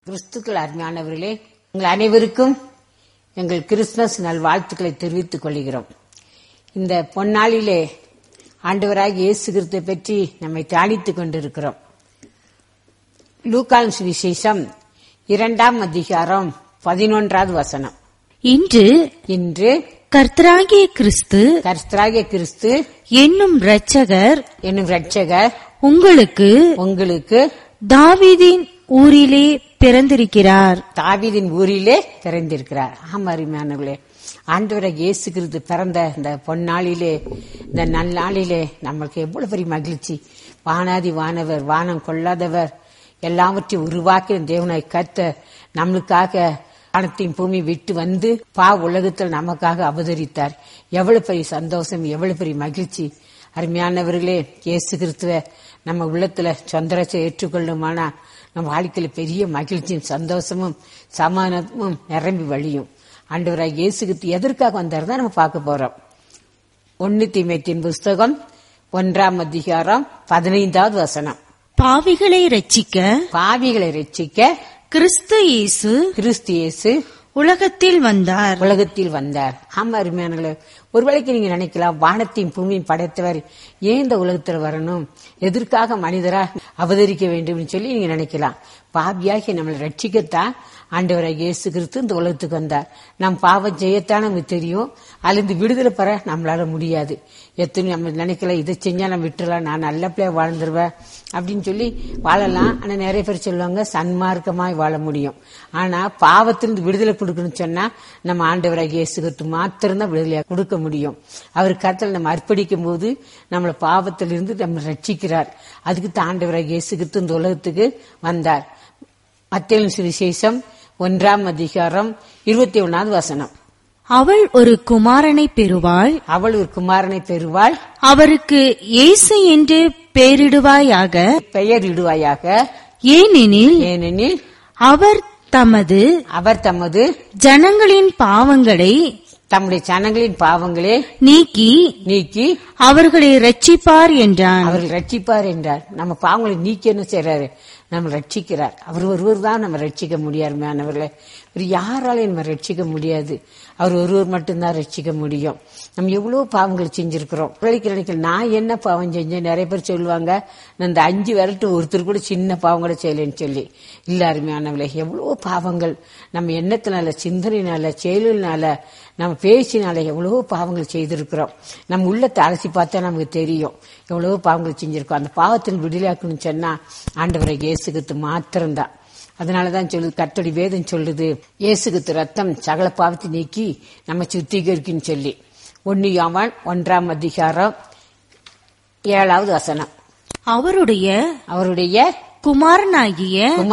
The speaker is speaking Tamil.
கிறிஸ்துக்கள் அருமையானவர்களே உங்கள் அனைவருக்கும் எங்கள் கிறிஸ்துமஸ் நல்வாழ்த்துக்களை தெரிவித்துக் கொள்கிறோம் இந்த பொன்னாளிலே ஆண்டவராக இயேசு கிறிஸ்துவை பற்றி நம்மை தியானித்துக் கொண்டிருக்கிறோம் லூக்கான் சுவிசேஷம் இரண்டாம் அதிகாரம் பதினொன்றாவது வசனம் இன்று இன்று கர்த்தராகிய கிறிஸ்து கர்த்தராகிய கிறிஸ்து என்னும் இரட்சகர் என்னும் ரட்சகர் உங்களுக்கு உங்களுக்கு தாவீதின் ஊரிலே பிறந்திருக்கிறார் தாவீதின் ஊரிலே பிறந்திருக்கிறார் ஆமா அருமையானவர்களே ஆண்டவராக இயேசு கிறிஸ்து பிறந்த இந்த பொன்னாளிலே இந்த நன்னாளிலே நம்மளுக்கு எவ்வளவு பெரிய மகிழ்ச்சி வானாதி வானவர் வானம் கொள்ளாதவர் எல்லாவற்றையும் உருவாக்கின தேவனாய் கத்த நம்மளுக்காக வானத்தின் பூமி விட்டு வந்து பா உலகத்தில் நமக்காக அவதரித்தார் எவ்வளவு பெரிய சந்தோஷம் எவ்வளவு பெரிய மகிழ்ச்சி அருமையானவர்களே இயேசு கிறிஸ்துவ நம்ம உள்ளத்துல சொந்தரத்தை ஏற்றுக்கொள்ளுமானா நம்ம வாழ்க்கையில பெரிய மகிழ்ச்சியும் சந்தோஷமும் சமாதானமும் நிரம்பி வழியும் ஆண்டவராக இயேசு கிறிஸ்து எதற்காக வந்தார் தான் நம்ம பார்க்க போறோம் ஒன்னு தீமைத்தின் புஸ்தகம் ஒன்றாம் அதிகாரம் பதினைந்தாவது வசனம் பாவிகளை ரட்சிக்க பாவிகளை ரட்சிக்க கிறிஸ்து இயேசு கிறிஸ்து இயேசு உலகத்தில் வந்தார் உலகத்தில் வந்தார் ஆமா அருமையானங்களே ஒருவேளைக்கு நீங்க நினைக்கலாம் வானத்தையும் பூமியும் படைத்தவர் ஏன் இந்த உலகத்தில் வரணும் எதற்காக மனிதரா அவதரிக்க வேண்டும் சொல்லி நீங்க நினைக்கலாம் பாவியாகி நம்மளை ரட்சிக்கத்தான் ஆண்டவராக இயேசு கிறிஸ்து இந்த உலகத்துக்கு வந்தார் நம் பாவம் செய்யத்தான் நமக்கு தெரியும் அழிந்து விடுதலை பெற நம்மளால முடியாது எத்தனை நம்ம நினைக்கலாம் இதை செஞ்சா நம்ம விட்டுறலாம் நான் நல்ல பிள்ளையா வாழ்ந்துருவேன் அப்படின்னு சொல்லி வாழலாம் ஆனா நிறைய பேர் சொல்லுவாங்க சன்மார்க்கமாய் வாழ முடியும் ஆனா பாவத்திலிருந்து விடுதலை கொடுக்கணும்னு சொன்னா நம்ம ஆண்டவராக இயேசு கிறிஸ்து மாத்திரம்தான் விடுதலையா கொடுக்க முடியும் அவர் கருத்தில் நம்ம அர்ப்பணிக்கும் போது நம்மளை பாவத்திலிருந்து நம்ம ரட்சிக்கிறார் அதுக்கு தான் ஆண்டவராக இயேசு கிறிஸ்து இந்த உலகத்துக்கு வந்தார் மத்திய சுவிசேஷம் ஒன்றாம் அதிகாரம் இருபத்தி ஒன்னாவது வசனம் அவள் ஒரு குமாரனை பெறுவாள் அவள் ஒரு குமாரனை பெறுவாள் அவருக்கு இயேசு என்று பெயரிடுவாயாக பெயர் இடுவாயாக ஏனெனில் ஏனெனில் அவர் தமது அவர் தமது ஜனங்களின் பாவங்களை தம்முடைய ஜனங்களின் பாவங்களே நீக்கி நீக்கி அவர்களை ரட்சிப்பார் என்றான் அவர்கள் ரட்சிப்பார் என்றார் நம்ம பாவங்களை நீக்கி என்ன செய்யறாரு நம்ம ரட்சிக்கிறார் அவர் ஒருவர் தான் நம்ம ரட்சிக்க முடியாதுமானவர்களே வேறு யாராலையும் நம்ம ரட்சிக்க முடியாது அவர் ஒருவர் மட்டும்தான் ரட்சிக்க முடியும் நம்ம எவ்வளவு பாவங்கள் செஞ்சிருக்கிறோம் வேலைக்கு நினைக்கல நான் என்ன பாவம் செஞ்சேன் நிறைய பேர் சொல்லுவாங்க நான் இந்த அஞ்சு விரட்டு ஒருத்தர் கூட சின்ன பாவம் கூட செய்யலைன்னு சொல்லி இல்ல அருமையானவர்களே எவ்வளவு பாவங்கள் நம்ம எண்ணத்தினால சிந்தனையினால செயலினால நம்ம பேசினால எவ்வளவோ பாவங்கள் செய்திருக்கிறோம் நம்ம உள்ளத்தை அலசி பார்த்தா நமக்கு தெரியும் எவ்வளவோ பாவங்கள் செஞ்சிருக்கோம் அந்த பாவத்தில் விடுதலையாக்கணும்னு சொன்னா ஆண்டவரை இயேசுகித்து மாத்திரம்தான் அதனாலதான் சொல்லுது கத்தடி வேதம் சொல்லுது இயேசுகித்து ரத்தம் சகல பாவத்தை நீக்கி நம்ம சுத்திகரிக்குன்னு சொல்லி ஒன்னு யாவான் ஒன்றாம் அதிகாரம் ஏழாவது வசனம் அவருடைய அவருடைய குமாரனாகிய